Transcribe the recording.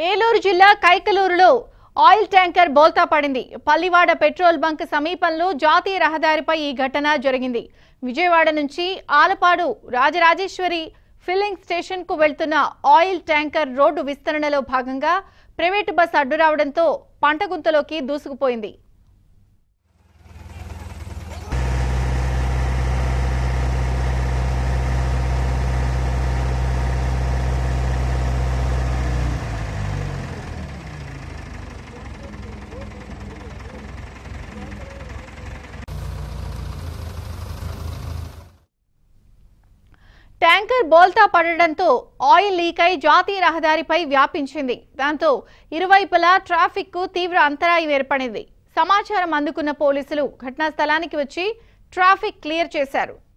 ఏలూరు జిల్లా కైకలూరులో oil tanker బోల్తా పడింది పల్లివాడ పెట్రోల్ బంక్ సమీపంలో జాతీయ రహదారిపై ఈ ఘటన జరిగింది విజయవాడ నుంచి ఆలపాడు రాజరాజేశ్వరి ఫిల్లింగ్ స్టేషన్ కు వెళ్తున్న ఆయిల్ ట్యాంకర్ రోడ్డు విస్తరణలో భాగంగా ప్రైవేటు బస్ అడ్డు రావడంతో పంటగుంతలోకి దూసుకుపోయింది ట్యాంకర్ బోల్తా పడడంతో ఆయిల్ లీక్ అయి జాతీయ రహదారిపై వ్యాపించింది దాంతో ఇరువైపులా ట్రాఫిక్ కు తీవ్ర అంతరాయం ఏర్పడింది సమాచారం అందుకున్న పోలీసులు ఘటనా స్థలానికి వచ్చి ట్రాఫిక్ క్లియర్ చేశారు